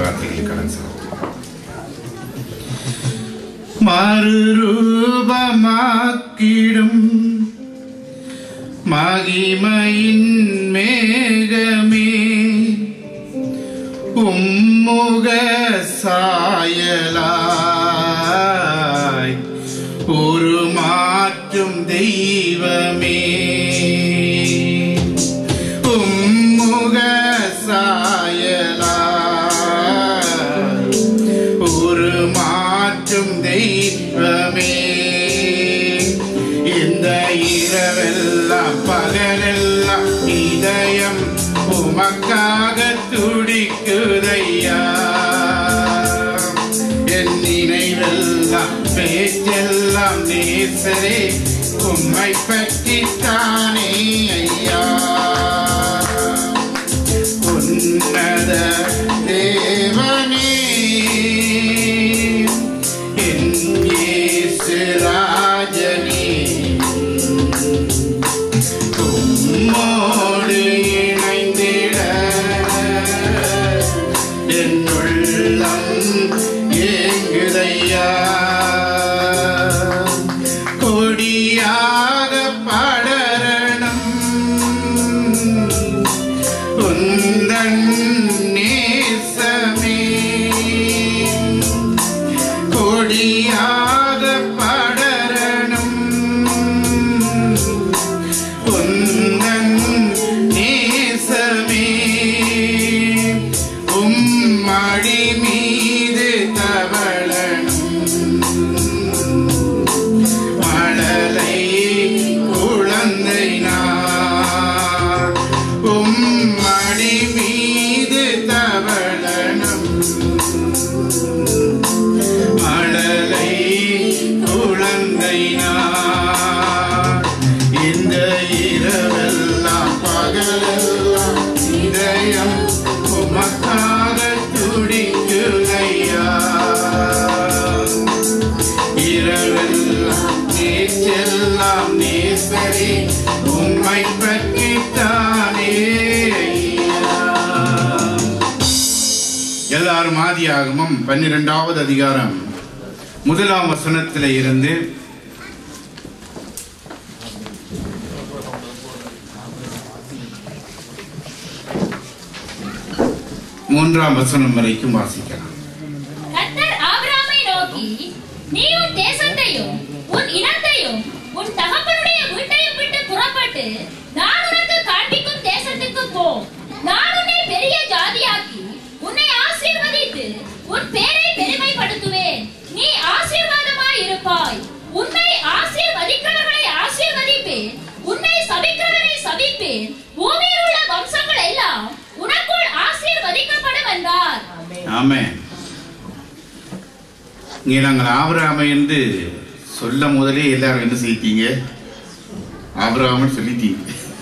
வார்த்தைகள் கடன் செல்வோம் மறுரூபமாக்கிடும் மகிமையின் மேகமே உம்முக சாயலாய் ஒரு மாற்றும் தெய்வமே உம்முக சாயலாய் ஒரு மாற்றும் தெய்வமே இந்த இரவெல்லாம் பகலெல்லாம் இதயம் உமக்காக துடிக்குதையா என் நினைவெல்லாம் பேச்செல்லாம் நேசரே உம்மை பற்றித்தானே ஐயா உன்னத தேவனே என் இயேசு ராஜனே உம்மோடு இணைந்திட என் உள்ளம் ஏங்குதையா கொடியாக படரணும் உந்தன் நேசமே கொடியாக படரணும் உந்தன் நேசமே உம்மடி மீது தவளணும் மழலை குழந்தை நான் உம்மடி மீது தவளணும் மழலை குழந்தை நான் இந்த இரவெல்லாம் பகலெல்லாம் இதயம் உமக்காக துடிக்குதையா இரவெல்லாம் நேற்றெல்லாம் நேசரே உம்மை பற்றித்தானே ஐயா எல்லாரும் ஆதியாகமம் பன்னிரெண்டாவது அதிகாரம் முதலாம் வசனத்தில் இருந்து மூன்றாம் வசனம் வரைக்கும் வாசிக்கலாம் கர்த்தர் ஆபிரகாமை நோக்கி நீ உன் தேசத்தையும் உன் இனத்தையும் உன் தகப்பனுடைய வீட்டையும் விட்டு புறப்பட்டு நான் உனக்கு காண்பிக்கும் தேசத்துக்கு போ நான் உன்னை பெரிய ஜாதியாக்கி உன்னை ஆசீர்வதித்து உன் பேரை பெருமைப்படுத்துவேன் நீ ஆசீர்வாதமாய் இருப்பாய் உன்னை ஆசீர்வதிக்கிறவர்களை ஆசீர்வதிப்பேன் உன்னை சபிக்கிறவரை சபிப்பேன் பூமியில் உள்ள வம்சங்கள் எல்லாம் உனக்குள் ஆசீர்வதிக்கப்படும் என்றார் ஆமென் இங்கே நாங்கள் ஆபிரகாமை என்று சொல்ல முதலே எல்லாரும் என்ன செய்தீங்க ஆபிரகாமன் சொல்லிட்டீங்க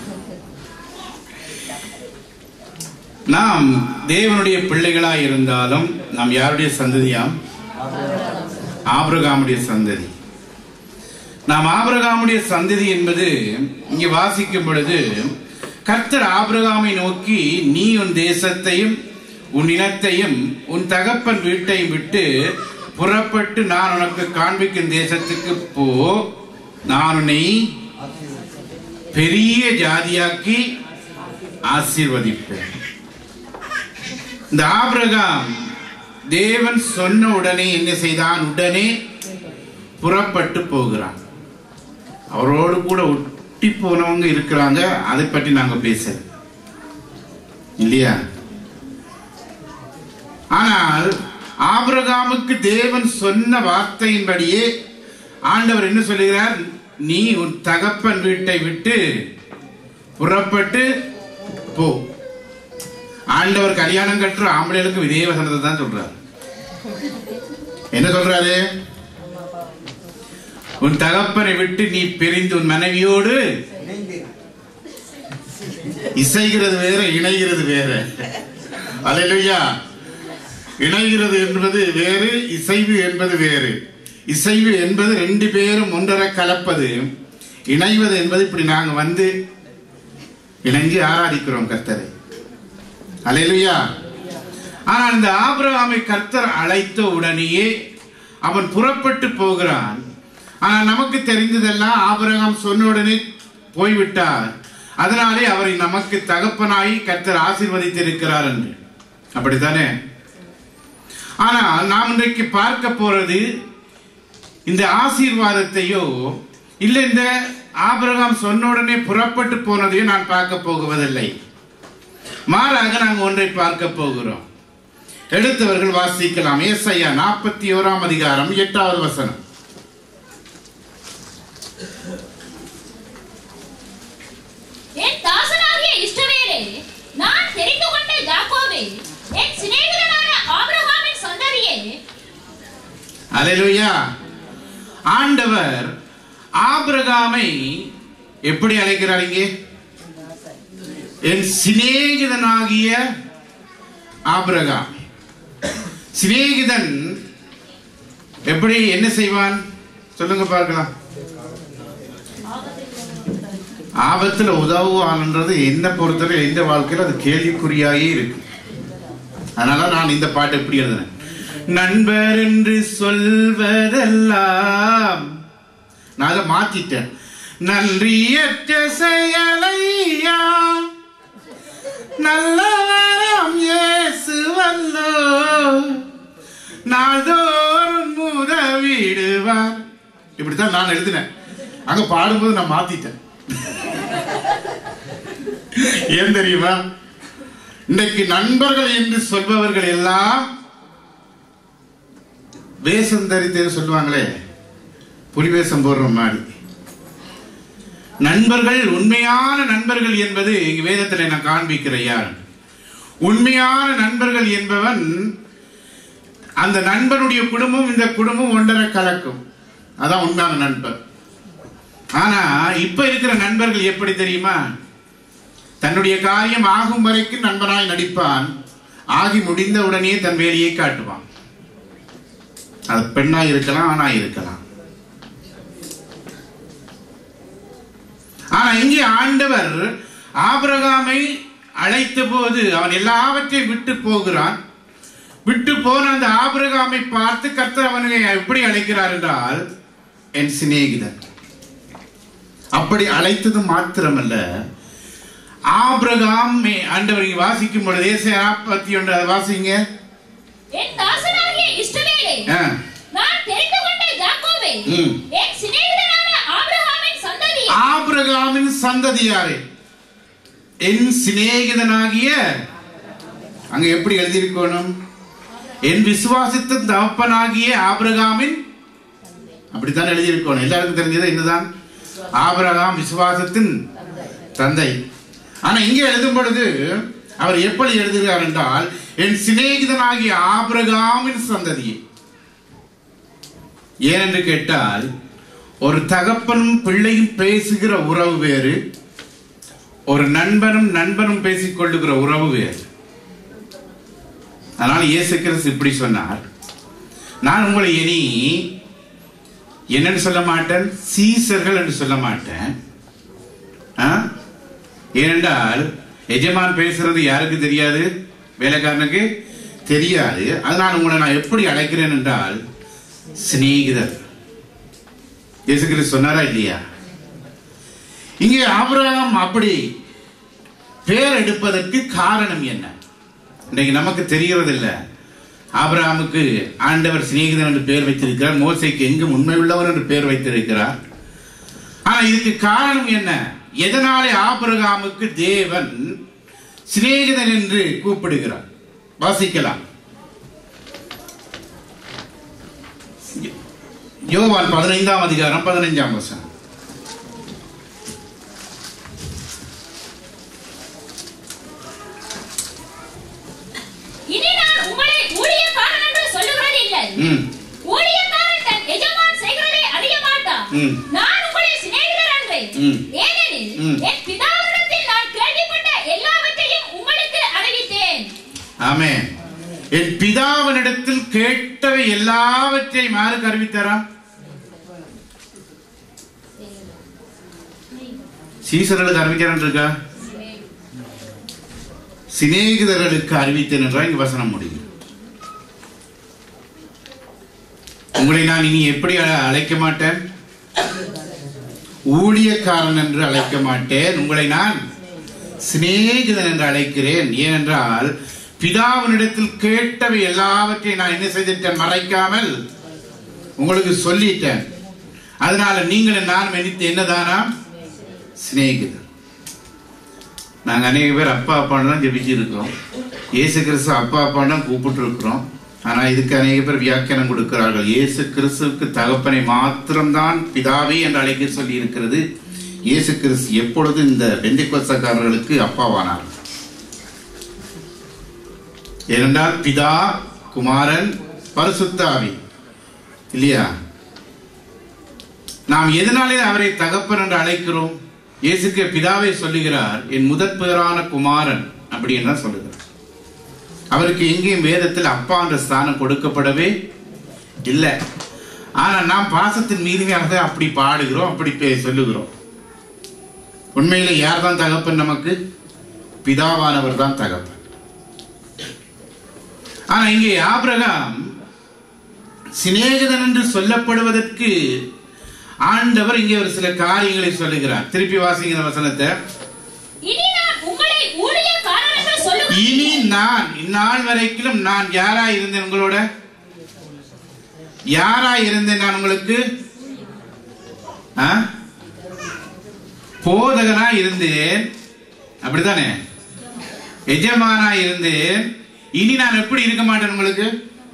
நாம் தேவனுடைய பிள்ளைகளாய் இருந்தாலும் நாம் யாருடைய சந்ததியாம் ஆபிரகாமுடைய சந்ததி நாம் ஆபிரகாமுடைய சந்ததி என்பது இங்கே வாசிக்கும் பொழுது கர்த்தர் ஆபிரகாமை நோக்கி நீ உன் தேசத்தையும் உன் இனத்தையும் உன் தகப்பன் வீட்டையும் விட்டு புறப்பட்டு நான் உனக்கு காண்பிக்கும் தேசத்துக்கு போ நான் உன்னை பெரிய ஜாதியாக்கி ஆசீர்வதிப்பேன் இந்த ஆபிரகாம் தேவன் சொன்ன உடனே என்ன செய்தான் உடனே புறப்பட்டு போகிறான் அவரோடு கூட ஒட்டி போனவங்க இருக்கிறாங்க அதை பற்றி நாங்க பேசல இல்லையா ஆனால் ஆபிரகாமுக்கு தேவன் சொன்ன வார்த்தையின்படியே ஆண்டவர் என்ன சொல்லுகிறார் நீ உன் தகப்பன் வீட்டை விட்டு புறப்பட்டு போ ஆண்டவர் கல்யாணம் கட்டுற ஆம்பளைகளுக்கு இதே வசனத்தை தான் சொல்றாரு என்ன சொல்றாரு உன் தகப்பனை விட்டு நீ பிரிந்து உன் மனைவியோடு இசைகிறது வேற இணைகிறது வேற அல்லேலூயா இணைகிறது என்பது வேறு இசைவு என்பது வேறு இசைவு என்பது ரெண்டு பேரும் ஒன்றரை கலப்பது இணைவது என்பது இப்படி நாங்க வந்து இணைஞ்சு ஆராதிக்கிறோம் கர்த்தரை அல்லேலூயா ஆனால் இந்த ஆபிரகாமை கர்த்தர் அழைத்த உடனேயே அவன் புறப்பட்டு போகிறான் ஆனால் நமக்கு தெரிந்ததெல்லாம் ஆபிரகாம் சொன்ன உடனே போய்விட்டார் அதனாலே அவரை நமக்கு தகப்பனாய் கர்த்தர் ஆசீர்வதித்திருக்கிறார் என்று அப்படித்தானே ஆனால் நாம் இன்றைக்கு பார்க்க போறது இந்த ஆசீர்வாதத்தையோ இல்லை இந்த ஆபிரகாம் சொன்ன உடனே புறப்பட்டு போனதையோ நான் பார்க்க போகுவதில்லை மாறாக நாங்கள் ஒன்றை பார்க்க போகிறோம் எடுத்தவர்கள் வாசிக்கலாம் ஏசையா நாற்பத்தி ஓராம் அதிகாரம் எட்டாவது வசனம் என் தாசனாகிய இஸ்ரவேலே நான் தெரிந்து கொண்ட யாக்கோபே என் சிநேகிதனான ஆபிரகாமின் சந்ததியே அல்லேலூயா ஆண்டவர் ஆபிரகாமை எப்படி அழைக்கிறார் இங்கே என் சிநேகிதனாகிய ஆபிரகாம் சிநேகிதன் எப்படி என்ன செய்வான் சொல்லுங்க பார்க்கலாம் ஆபத்துல உதவுவான்ன்றது என்ன பொறுத்தவரை எந்த வாழ்க்கையில் அது கேள்விக்குறியாயே இருக்கு அதனால நான் இந்த பாட்டு எப்படி எழுதுனேன் நண்பர் என்று சொல்வதெல்லாம் நான் அதை மாத்திட்டேன் நன்றியற்ற செயலையா நல்லவரம் இயேசு வல்லோ நாள்தோறும் உதவிடுவார் இப்படித்தான் நான் எழுதினேன் அங்க பாடும்போது நான் மாத்திட்டேன் ஏன் தெரியுமா இன்னைக்கு நண்பர்கள் என்று சொல்பவர்கள் எல்லாம் வேஷம் தரித்து சொல்லுவாங்களே புலி வேஷம் போடுற மாதிரி நண்பர்கள் உண்மையான நண்பர்கள் என்பது இங்க வேதத்தில் நான் காண்பிக்கிறேன் யார் உண்மையான நண்பர்கள் என்பவன் அந்த நண்பனுடைய குடும்பம் இந்த குடும்பம் ஒன்றரை கலக்கும் அதான் உண்மையான நண்பர் ஆனா இப்ப இருக்கிற நண்பர்கள் எப்படி தெரியுமா தன்னுடைய காரியம் ஆகும் வரைக்கும் நண்பனாய் நடிப்பான் ஆகி முடிந்த உடனே தன் வேலையை காட்டுவான் அது பெண்ணா இருக்கலாம் ஆணா இருக்கலாம் ஆனா இங்கே ஆண்டவர் ஆபிரகாமை அழைத்த போது அவன் எல்லாவற்றையும் விட்டு போகிறான் விட்டு போன அந்த ஆபிரகாமை பார்த்து கர்த்தர் அவனை எப்படி அழைக்கிறார் என்றால் என் சிநேகிதன் அப்படி அழைத்தது மாத்திரமல்ல ஆபிரகாம் ஆண்டவர் இங்க வாசிக்கும் பொழுது ஏசாயா நாற்பத்தி ஒன்று அதை வாசிங்க என் தாசனாகிய இஸ்ரவேலே ஆ, நான் தெரிந்து கொண்ட யாக்கோபே ம். என் சிநேகிதனான ஆபிரகாமின் சந்ததியே ஆபிரகாமின் சந்ததியாரே என் சிநேகிதனாகிய அங்க எப்படி எழுதியிருக்கணும் என் விசுவாசித்த தகப்பனாகிய ஆபிரகாமின் அப்படித்தான் எழுதியிருக்கணும் எல்லாருக்கும் தெரிஞ்சது என்னதான் ஆபிரகாம் விசுவாசத்தின் தந்தை ஆனா இங்கே எழுதும் பொழுது அவர் எப்படி எழுதுகிறார் என்றால் என் சிநேகிதனாகிய ஆபிரகாமின் சந்ததியை ஏனென்று கேட்டால் ஒரு தகப்பனும் பிள்ளையும் பேசுகிற உறவு வேறு ஒரு நண்பனும் நண்பனும் பேசிக் கொள்ளுகிற உறவு வேறு அதனால இயேசு கிறிஸ்து இப்படி சொன்னார் நான் உங்களை இனி என்னன்னு சொல்ல மாட்டேன் சீசர்கள் என்று சொல்ல மாட்டேன் ஆ? ஏனென்றால் எஜமான் பேசுறது யாருக்கு தெரியாது வேலைக்காரனுக்கு தெரியாது அதனால் உங்களை நான் எப்படி அழைக்கிறேன் என்றால் சிநேகிதர் இயேசு கிறிஸ்து சொன்னாரா இல்லையா இங்கே ஆபிரகாம் அப்படி பேர் எடுப்பதற்கு காரணம் என்ன இன்னைக்கு நமக்கு தெரிகிறது இல்ல ஆபிரகாமுக்கு ஆண்டவர் சிநேகிதன் என்று பெயர் வைத்திருக்கிறார் மோசைக்கு எங்கும் உண்மை உள்ளவர் என்று பெயர் வைத்திருக்கிறார் ஆனா இதுக்கு காரணம் என்ன எதனாலே ஆபிரகாமுக்கு தேவன் சிநேகிதன் என்று கூப்பிடுகிறார் வாசிக்கலாம் யோவான் பதினைந்தாம் அதிகாரம் பதினைஞ்சாம் வசனம் இனி நான் உங்களை ஊழியக்காரன் என்று சொல்லுகிறது இல்லை ம் ஊழியக்காரன் தன் எஜமான் செய்கிறதை அறிய மாட்டான் ம். நான் உங்களை சிநேகிதர் என்றேன் ம். ஏனெனில் ம். என் பிதாவிடத்தில் நான் கேள்விப்பட்ட எல்லாவற்றையும் உங்களுக்கு அறிவித்தேன் ஆமென் என் பிதாவினிடத்தில் கேட்டவை எல்லாவற்றையும் யாருக்கு அறிவித்தாரா சீசர்களுக்கு அறிவிக்கிறேன் இருக்கா சிநேகிதர்களுக்கு அறிவித்தேன் என்றால் இங்க வசனம் முடியும் உங்களை நான் இனி எப்படி அழ- அழைக்க மாட்டேன் ஊழியக்காரன் என்று அழைக்க மாட்டேன் உங்களை நான் சிநேகிதன் என்று அழைக்கிறேன் ஏனென்றால் பிதாவினிடத்தில் கேட்டவை எல்லாவற்றையும் நான் என்ன செய்துட்டேன் மறைக்காமல் உங்களுக்கு சொல்லிட்டேன் அதனால நீங்களும் நானும் நினைத்து என்னதானா சிநேகிதன் நாங்க அநேக பேர் அப்பா அப்பான்னு தான் ஜெபிச்சிருக்கிறோம் இயேசு கிறிஸ்து அப்பா அப்பான்னு தான் கூப்பிட்டு இருக்கிறோம் ஆனா இதுக்கு அநேக பேர் வியாக்கியானம் கொடுக்கிறார்கள் இயேசு கிறிஸ்துவுக்கு தகப்பனை மாத்திரம்தான் பிதாவே என்று அழைக்க சொல்லி இருக்கிறது இயேசு கிறிஸ்து எப்பொழுது இந்த பெந்திக்கோசக்காரர்களுக்கு அப்பாவானார் ஏனென்றால் பிதா குமாரன் பரிசுத்தாவி இல்லையா நாம் எதனாலே அவரை தகப்பன் என்று அழைக்கிறோம் இயேசுக்கு பிதாவை சொல்லுகிறார் என் முதற் பேரான குமாரன் அப்படின்னு தான் சொல்லுகிறார் அவருக்கு எங்கேயும் வேதத்தில் அப்பா என்ற ஸ்தானம் கொடுக்கப்படவே இல்லை ஆனா நாம் பாசத்தின் மீதுமையாக அப்படி பாடுகிறோம் அப்படி பே- சொல்லுகிறோம் உண்மையில யார் தான் தகப்பன் நமக்கு பிதாவானவர் தான் தகப்பன் ஆனா இங்கே ஆபிரகாம் சிநேகிதன் என்று சொல்லப்படுவதற்கு ஆண்டவர் இங்கே ஒரு சில காரியங்களை சொல்லுகிறார் திருப்பி வாசிங்க இந்த வசனத்தை இனி நான் உங்களை ஊழியக்காரர் என்று சொல்லுவேன் இனி நான் இந்நாள் வரைக்கும் நான் யாரா இருந்தேன் உங்களோட யாரா இருந்தேன் நான் உங்களுக்கு ஆ? போதகனா இருந்தேன் அப்படித்தானே எஜமானா இருந்தேன் இனி நான் எப்படி இருக்க மாட்டேன் உங்களுக்கு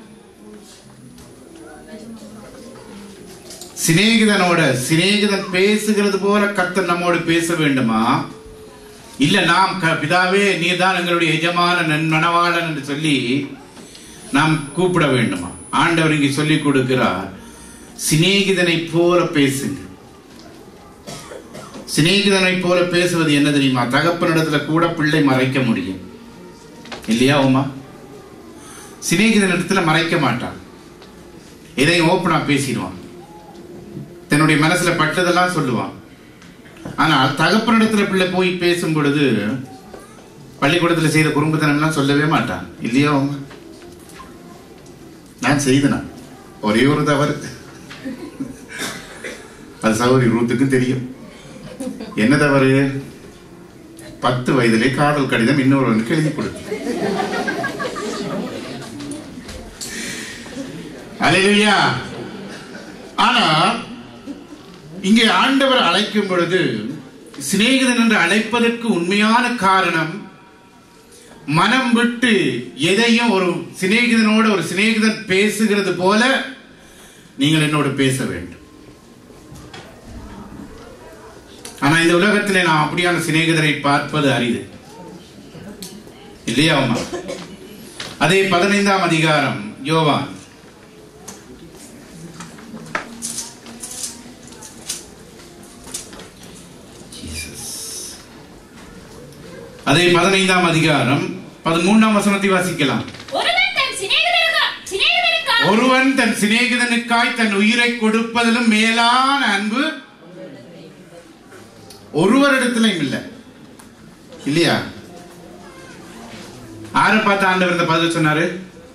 சிநேகிதனோட சிநேகிதன் பேசுகிறது போல கர்த்தர் நம்மோடு பேச வேண்டுமா இல்ல நாம் க- பிதாவே நீர்தான் எங்களுடைய எஜமான நன் மணவாளன் என்று சொல்லி நாம் கூப்பிட வேண்டுமா ஆண்டவர் இங்கே சொல்லி கொடுக்கிறார் சிநேகிதனை போல பேசுங்க சிநேகிதனை போல பேசுவது என்ன தெரியுமா தகப்பனிடத்துல கூட பிள்ளை மறைக்க முடியும் இல்லையா உமா சிநேகிதன் இடத்துல மறைக்க மாட்டான் எதையும் ஓப்பனா பேசிடுவான் தன்னுடைய மனசுல பட்டதெல்லாம் சொல்லுவான் ஆனால் தகப்பனிடத்துல பிள்ளை போய் பேசும் பொழுது பள்ளிக்கூடத்துல செய்த குறும்புத்தனம் எல்லாம் சொல்லவே மாட்டான் இல்லையா உமா நான் செய்தனா ஒரே ஒரு தவறு அது சகோதரி ரூத்துக்கும் தெரியும் என்ன தவறு பத்து வயதிலே காதல் கடிதம் இன்னொருவனுக்கு எழுதி கொடுத்து அலையா ஆனா இங்கே ஆண்டவர் அழைக்கும் பொழுது சிநேகிதன் என்று அழைப்பதற்கு உண்மையான காரணம் மனம் விட்டு எதையும் ஒரு சிநேகிதனோட ஒரு சிநேகிதன் பேசுகிறது போல நீங்கள் என்னோடு பேச வேண்டும் ஆனா இந்த உலகத்திலே நாம் அப்படியான சிநேகிதரை பார்ப்பது அரிது இல்லையா அம்மா அதே பதினைந்தாம் அதிகாரம் யோவான் அதே பதினைந்தாம் அதிகாரம் பதிமூன்றாம் வசனத்தை வாசிக்கலாம் ஒருவன் தன் சிநேகிதனுக்கா சிநேகிதனுக்காக ஒருவன் தன் சிநேகிதனுக்காய் தன் உயிரை கொடுப்பதிலும் மேலான அன்பு ஒருவரிடத்திலையும் இல்லை இல்லையா ஆரை பார்த்து ஆண்டவர் இந்த பதில் சொன்னாரு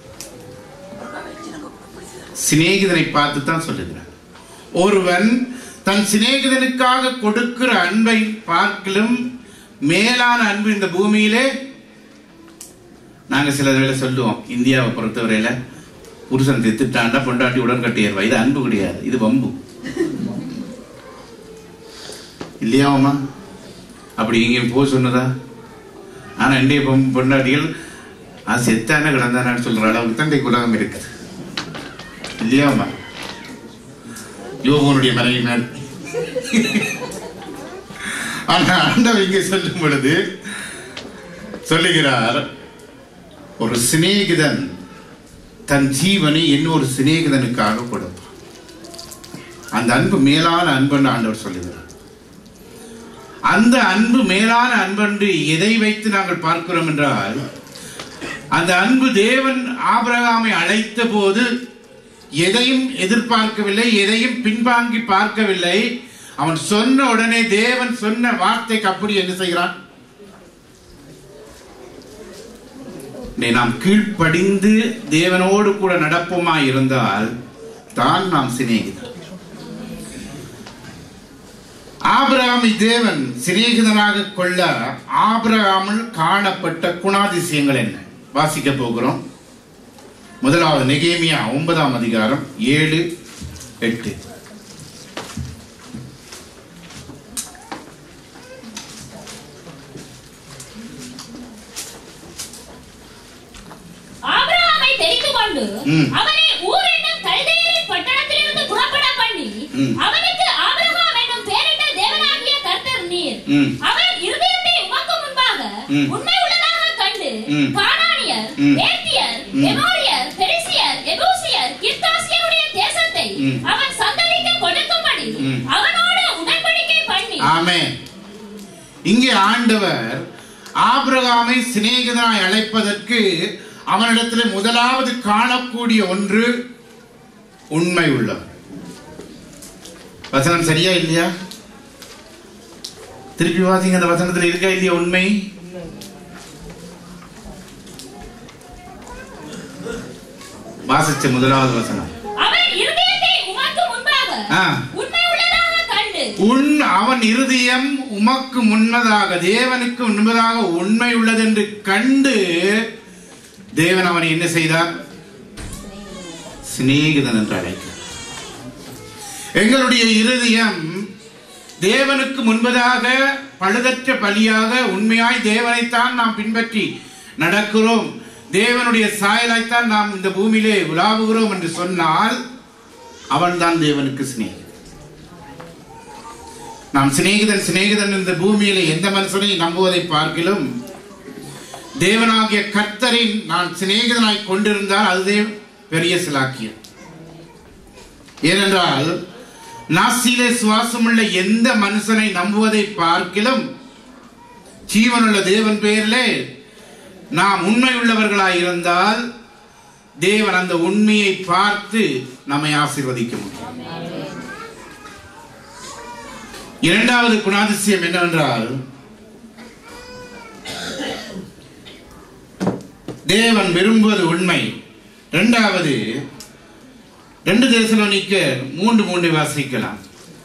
சிநேகிதனை பார்த்து தான் சொல்லுகிறார் ஒருவன் தன் சிநேகிதனுக்காக கொடுக்கிற அன்பை பார்க்கலும் மேலான அன்பு இந்த பூமியிலே நாங்க சில வேளை சொல்லுவோம் இந்தியாவை பொறுத்தவரையில புருஷன் தித்துட்டாண்டா பொண்டாட்டி உடன் கட்டிடுவா இது அன்பு கிடையாது இது வம்பு இல்லையாமா அப்படி எங்கேயும் போக சொன்னதா ஆனா இந்திய பொம்- பொண்டாட்டிகள் அது செத்தான கிடந்தானு சொல்ற அளவுக்கு தான் இன்றைக்கு உலகம் இருக்குது இல்லையாமா யோகனுடைய மனைவி மேல் ஆனா ஆண்டவர் இங்கே சொல்லும் பொழுது சொல்லுகிறார் ஒரு சிநேகிதன் தன் ஜீவனை இன்னொரு சிநேகிதனுக்காக கொடுப்பான் அந்த அன்பு மேலான அன்புன்னு ஆண்டவர் சொல்லுகிறார் அந்த அன்பு மேலான அன்பன்று எதை வைத்து நாங்கள் பார்க்கிறோம் என்றால் அந்த அன்பு தேவன் ஆபிரகாமை அழைத்த போது எதையும் எதிர்பார்க்கவில்லை எதையும் பின்வாங்கி பார்க்கவில்லை அவன் சொன்ன உடனே தேவன் சொன்ன வார்த்தைக்கு அப்படி என்ன செய்கிறான் நீ நாம் கீழ்ப்படிந்து தேவனோடு கூட நடப்போமா இருந்தால் தான் நாம் சிநேகிதர் ஆபிரகாமை தேவன் சிநேகிதனாக கொள்ள ஆபிரகாமில் காணப்பட்ட குணாதிசயங்கள் என்ன வாசிக்க போகிறோம் முதலாவது நெகேமியா ஒன்பதாம் அதிகாரம் ஏழு எட்டு ஆபிரகாமை தெரிந்து கொண்டு ம். அவனை ஊர் என்னும் கல்தேயரின் பட்டணத்திலிருந்து புறப்பட பண்ணி ம். அவனுக்கு ஆபிரகாம் என்னும் பெயரிட்ட தேவனாகிய கர்த்தர் நீர் ம். அவன் இருதயத்தை உமக்கு முன்பாக ம். உண்மை உள்ளதாக கண்டு ம். கானானியர் ம். ஏத்தியர் ம். எமோரியர் பெரிசியர் எபூசியர் கிர்தாசியருடைய தேசத்தை ம். அவன் சந்ததிக்கு கொடுக்கும்படி ம். அவனோடு உடன்படிக்கை பண்ணி ஆமென் இங்கே ஆண்டவர் ஆபிரகாமை சிநேகிதனாய் அழைப்பதற்கு அவனிடத்தில் முதலாவது காணக்கூடிய ஒன்று உண்மை உள்ளவர் வசனம் சரியா இல்லையா திருப்பி வாசிங்க அந்த வசனத்தில் இருக்கா இல்லையா உண்மை வாசிச்ச முதலாவது வசனம் அவன் இருதயத்தை உமக்கு முன்பாக ஆ. உண்மை உள்ளதாக கண்டு உன் அவன் இருதயம் உமக்கு முன்னதாக தேவனுக்கு முன்பதாக உண்மை உள்ளது என்று கண்டு தேவன் அவனை என்ன செய்தார் சிநேகிதன் என்று அழைக்கிறார் எங்களுடைய இருதயம் தேவனுக்கு முன்பதாக பழுதற்ற பலியாக உண்மையாய் தேவனைத்தான் நாம் பின்பற்றி நடக்கிறோம் தேவனுடைய சாயலாய்த்தான் நாம் இந்த பூமியிலே உலாவுகிறோம் என்று சொன்னால் அவன்தான் தேவனுக்கு சிநேகிதன் நாம் சிநேகிதன் சிநேகிதன் இந்த பூமியில எந்த மனுஷனை நம்புவதை பார்க்கிலும் தேவனாகிய கர்த்தரின் நான் சிநேகிதனாய் கொண்டிருந்தால் அதுவே பெரிய சிலாக்கியம் ஏனென்றால் நாசியிலே சுவாசமுள்ள எந்த மனுஷனை நம்புவதை பார்க்கிலும் ஜீவனுள்ள தேவன் பெயரிலே நாம் உண்மை உள்ளவர்களாய் இருந்தால் தேவன் அந்த உண்மையை பார்த்து நம்மை ஆசீர்வதிக்க முடியும் இரண்டாவது குணாதிசயம் என்னவென்றால் தேவன் விரும்புவது உண்மை இரண்டாவது ரெண்டு தேசலோனிக்க மூன்று மூன்று வாசிக்கலாம்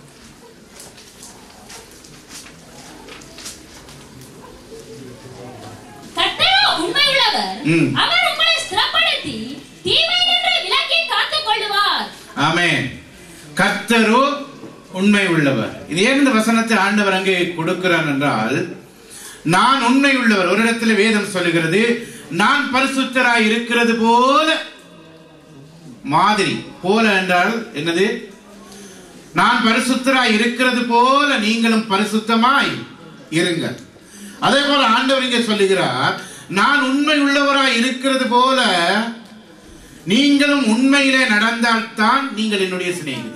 கர்த்தரோ உண்மை உள்ளவர் ம். அவர் உங்களை ஸ்திரப்படுத்தி தீமை நின்று விலக்கி காத்துக் கொள்ளுவார் ஆமென் கர்த்தரோ உண்மை உள்ளவர் இது ஏன் இந்த வசனத்தை ஆண்டவர் அங்கே கொடுக்கிறான் என்றால் நான் உண்மை உள்ளவர் ஒரு இடத்துல வேதம் சொல்லுகிறது நான் பரிசுத்தராய் இருக்கிறது போல மாதிரி போல என்றால் என்னது நான் பரிசுத்தராய் இருக்கிறது போல நீங்களும் பரிசுத்தமாய் இருங்கள் அதே போல ஆண்டவர் இங்கே சொல்லுகிறார் நான் உண்மை உள்ளவராய் இருக்கிறது போல நீங்களும் உண்மையிலே நடந்தால்தான் நீங்கள் என்னுடைய சிநேகிதர்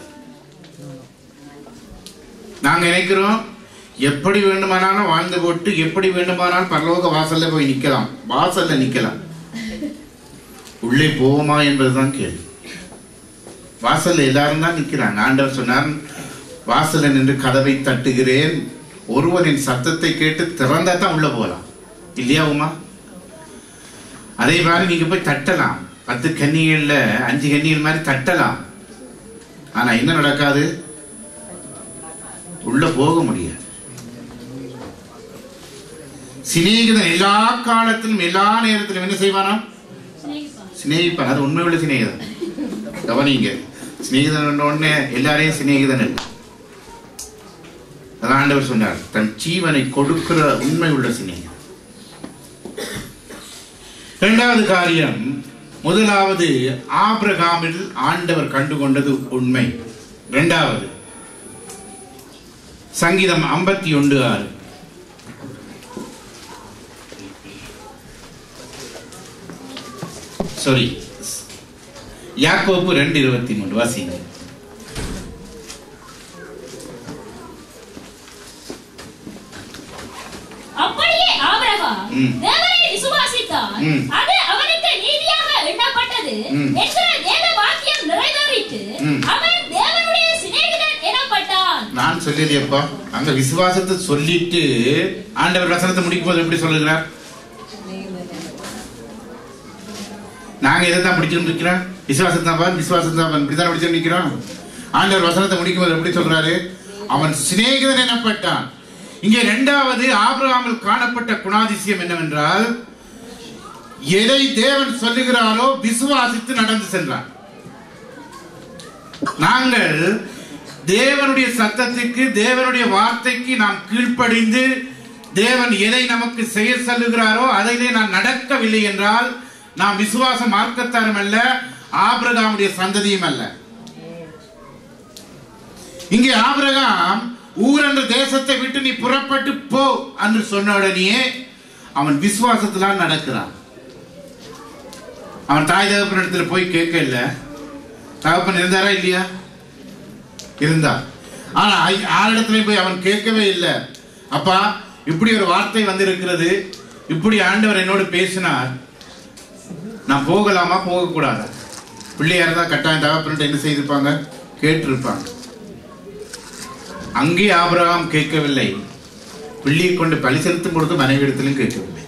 நாங்க நினைக்கிறோம் எப்படி வேண்டுமானாலும் வாழ்ந்து போட்டு எப்படி வேண்டுமானாலும் பரலோக வாசல்ல போய் நிக்கலாம் வாசல்ல நிக்கலாம் உள்ளே போவோமா என்பதுதான் கேள்வி வாசல்ல எல்லாரும் தான் நிக்கிறாங்க ஆண்டவர் சொன்னார் வாசல்ல நின்று கதவை தட்டுகிறேன் ஒருவனின் சத்தத்தை கேட்டு திறந்தா தான் உள்ள போகலாம் இல்லையா உமா அதே மாதிரி நீங்க போய் தட்டலாம் பத்து கன்னிகள்ல அஞ்சு கன்னிகள் மாதிரி தட்டலாம் ஆனா என்ன நடக்காது உள்ள போக முடியாது சிநேகிதன் எல்லா காலத்திலும் எல்லா நேரத்திலும் என்ன செய்வானாம் சிநேகிப்பான் அது உண்மை உள்ள சிநேகிதன் கவனிங்க சிநேகிதன் உடனே எல்லாரையும் சிநேகிதன் இல்லை அதான் ஆண்டவர் சொன்னார் தன் ஜீவனை கொடுக்கிற உண்மை உள்ள சிநேகிதன் இரண்டாவது காரியம் முதலாவது ஆபிரகாமில் ஆண்டவர் கண்டுகொண்டது உண்மை இரண்டாவது சங்கீதம் ஐம்பத்தி ஒன்று ஆறு சாரி யாக்கோப்பு ரெண்டு இருபத்தி மூன்று வாசிங்க அப்படியே ஆபிரகாம் ம். தேவனை விசுவாசித்தான் ம். அது அவனுக்கு நீதியாக எண்ணப்பட்டது ம். என்கிற வேத வாக்கியம் நிறைவேறிட்டு ம். அவன் தேவனுடைய சிநேகிதன் எனப்பட்டான் நான் சொல்லலையப்பா அங்க விசுவாசத்தை சொல்லிட்டு ஆண்டவர் வசனத்தை முடிக்கும் போது எப்படி சொல்லுகிறார் நாங்க எதை தான் பிடிச்சிட்டு இருக்கிறோம் விசுவாசம் தான் விசுவாசம் தான் இப்படிதான் படிச்சு நிற்கிறான் ஆண்டவர் வசனத்தை முடிக்கும் போது எப்படி சொல்றாரு அவன் சிநேகிதன் எனப்பட்டான் இங்கே இரண்டாவது ஆபிரகாமில் காணப்பட்ட குணாதிசயம் என்னவென்றால் எதை தேவன் சொல்லுகிறாரோ விசுவாசித்து நடந்து சென்றான் நாங்கள் தேவனுடைய சத்தத்துக்கு தேவனுடைய வார்த்தைக்கு நாம் கீழ்ப்படிந்து தேவன் எதை நமக்கு செய்ய சொல்லுகிறாரோ அதிலே நான் நடக்கவில்லை என்றால் நாம் விசுவாச மார்க்கத்தாரும் அல்ல ஆபிரகாமுடைய சந்ததியும் அல்ல இங்கே ஆபிரகாம் ஊர் என்ற தேசத்தை விட்டு நீ புறப்பட்டு போ என்று சொன்ன உடனேயே அவன் விசுவாசத்திலாம் நடக்கிறான் அவன் தாய் தகப்பன் இடத்துல போய் கேட்க இல்ல தகப்பன் இருந்தாரா இல்லையா இருந்தார் ஆனா ஐ- ஆளிடத்துல போய் அவன் கேட்கவே இல்லை அப்பா இப்படி ஒரு வார்த்தை வந்திருக்கிறது இப்படி ஆண்டவர் என்னோடு பேசினார் நான் போகலாமா போகக்கூடாதா பிள்ளையா இருந்தா கட்டாயம் தகப்பன்ட்டு என்ன செய்திருப்பாங்க கேட்டிருப்பாங்க அங்கே ஆபிரகாம் கேட்கவில்லை பிள்ளையை கொண்டு பலி செலுத்தும் பொழுது மனைவி இடத்திலும் கேட்கவில்லை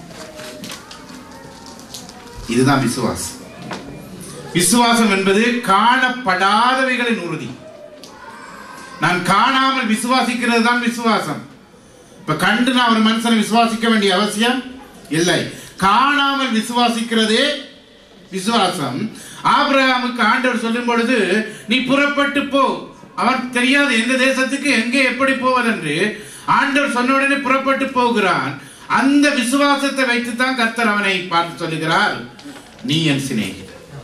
இதுதான் விசுவாசம் விசுவாசம் என்பது காணப்படாதவைகளின் உறுதி நான் காணாமல் விசுவாசிக்கிறது தான் விசுவாசம் இப்ப கண்டு நான் ஒரு மனுஷனை விசுவாசிக்க வேண்டிய அவசியம் இல்லை காணாமல் விசுவாசிக்கிறதே விசுவாசம் ஆபிரகாமுக்கு ஆண்டவர் சொல்லும் பொழுது நீ புறப்பட்டு போ அவன் தெரியாது எந்த தேசத்துக்கு எங்கே எப்படி போவதென்று ஆண்டவர் சொன்ன உடனே புறப்பட்டு போகிறான் அந்த விசுவாசத்தை வைத்துத்தான் கர்த்தர் அவனை பார்த்து சொல்லுகிறார் நீ என் சிநேகிதன்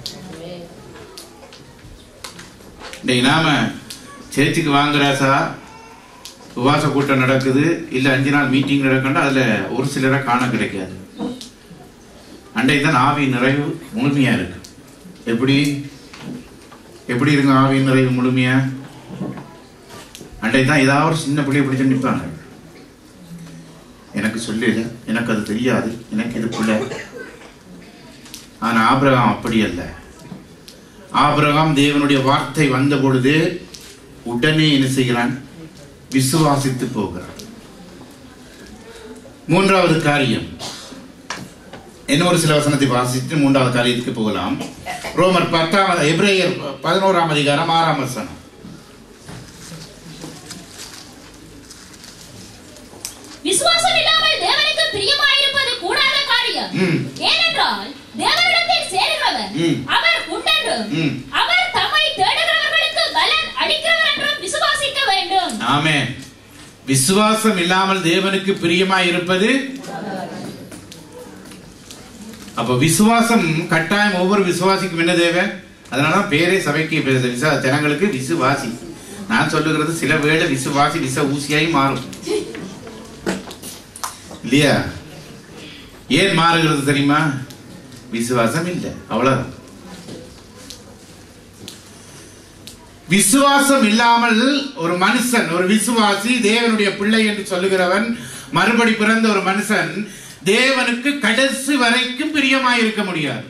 டேய் நாம சேர்ச்சுக்கு வாங்குறாசா உபவாச கூட்டம் நடக்குது இல்ல அஞ்சு நாள் மீட்டிங் நடக்கணும் அதுல ஒரு சிலரை காண கிடைக்காது அன்றைக்கு தான் ஆவி நிறைவு முழுமையா இருக்கு எப்படி எப்படி இருக்கு ஆவி நிறைவு முழுமையா அன்றைக்கு தான் ஏதாவது ஒரு சின்ன பிள்ளைய பிடிச்சு நிற்பாங்க எனக்கு சொல்லல எனக்கு அது தெரியாது எனக்கு இது பிள்ளை ஆனா ஆபிரகாம் அப்படி அல்ல ஆபிரகாம் தேவனுடைய வார்த்தை வந்த பொழுது உடனே என்ன செய்கிறான் விசுவாசித்து போகிறான் மூன்றாவது காரியம் இன்னொரு சில வசனத்தை வாசித்து மூன்றாவது காரியத்துக்கு போகலாம் ரோமர் பத்தாம் எப்ரேயர் பதினோராம் அதிகாரம் ஆறாம் வசனம் விசுவாசம் இல்லாமல் தேவனுக்கு பிரியமாயிருப்பது கூடாத காரியம் ம். ஏனென்றால் தேவனிடத்தில் சேருகிறவர் ம். அவர் உண்டென்றும் ம். அவர் தம்மை தேடுகிறவர்களுக்கு பலன் அளிக்கிறவர் என்றும் விசுவாசிக்க வேண்டும் ஆமே விசுவாசம் இல்லாமல் தேவனுக்கு பிரியமாய் இருப்பது அப்ப விசுவாசம் கட்டாயம் ஒவ்வொரு விசுவாசிக்கும் என்ன தேவை அதனாலதான் பேரே சபைக்கு பேச விசா ஜனங்களுக்கு விசுவாசி நான் சொல்லுகிறது சில வேளை விசுவாசி விச ஊசியாய் மாறும் இல்லையா ஏன் மாறுகிறது தெரியுமா விசுவாசம் இல்லை அவ்வளவுதான் விசுவாசம் இல்லாமல் ஒரு மனுஷன் ஒரு விசுவாசி தேவனுடைய பிள்ளை என்று சொல்லுகிறவன் மறுபடி பிறந்த ஒரு மனுஷன் தேவனுக்கு கடைசி வரைக்கும் பிரியமாயிருக்க முடியாது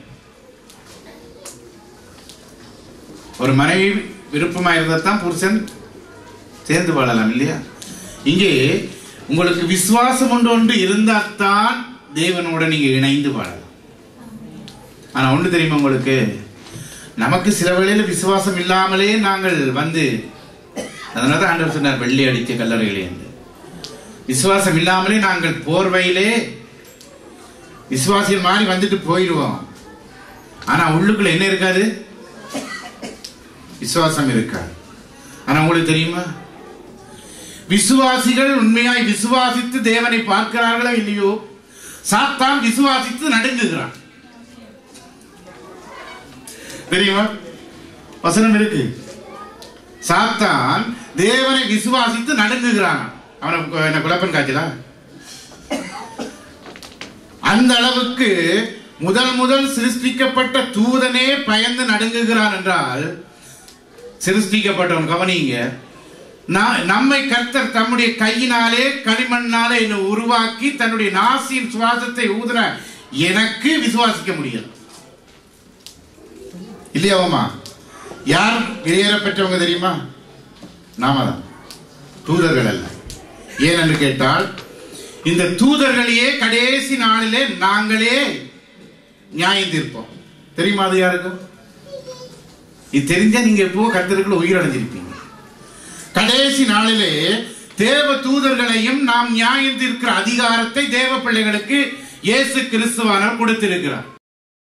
ஒரு மனைவி விருப்பமா இருந்தா தான் புருஷன் சேர்ந்து வாழலாம் இல்லையா இங்கே உங்களுக்கு விசுவாசம் ஒன்று ஒன்று இருந்தால்தான் தேவனோட நீங்க இணைந்து வாழலாம் ஆனா ஒண்ணு தெரியுமா உங்களுக்கு நமக்கு சில வேளையில விசுவாசம் இல்லாமலே நாங்கள் வந்து அதனால தான் ஆண்டவர் சொன்னார் வெள்ளி அடித்த கல்லறைகளே என்று விசுவாசம் இல்லாமலே நாங்கள் போர்வையிலே விசுவாசிகள் மாதிரி வந்துட்டு போயிடுவோம் ஆனா உள்ளுக்குள்ள என்ன இருக்காது விசுவாசம் இருக்காது ஆனா உங்களுக்கு தெரியுமா விசுவாசிகள் உண்மையாய் விசுவாசித்து தேவனை பார்க்கிறார்களோ இல்லையோ சாத்தான் விசுவாசித்து நடுங்குகிறான் தெரியுமா வசனம் இருக்கு சாத்தான் தேவனை விசுவாசித்து நடுங்குகிறான் அவனை கு- என்ன குழப்பன் காய்ச்சலா அந்த அளவுக்கு முதல் முதல் சிருஷ்டிக்கப்பட்ட தூதனே பயந்து நடுங்குகிறான் என்றால் சிருஷ்டிக்கப்பட்டவன் கவனிங்க நான் நம்மை கர்த்தர் தம்முடைய கையினாலே களிமண்ணாலே என்னை உருவாக்கி தன்னுடைய நாசியின் சுவாசத்தை ஊதுன எனக்கு விசுவாசிக்க முடியாது இல்லையாவமா யார் வெளியேற பெற்றவங்க தெரியுமா நாம தான் தூதர்கள் அல்ல ஏனென்று கேட்டால் இந்த தூதர்களையே கடைசி நாளிலே நாங்களே நியாயம் தீர்ப்போம் தெரியுமா அது யாருக்கு இது தெரிஞ்சா நீங்க எப்போ கர்த்தருக்குள்ள உயிரடைஞ்சிருப்பீங்க கடைசி நாளிலே தேவ தூதர்களையும் நாம் நியாயம் தீர்க்கிற அதிகாரத்தை தேவ பிள்ளைகளுக்கு இயேசு கிறிஸ்துவானவர் கொடுத்திருக்கிறார்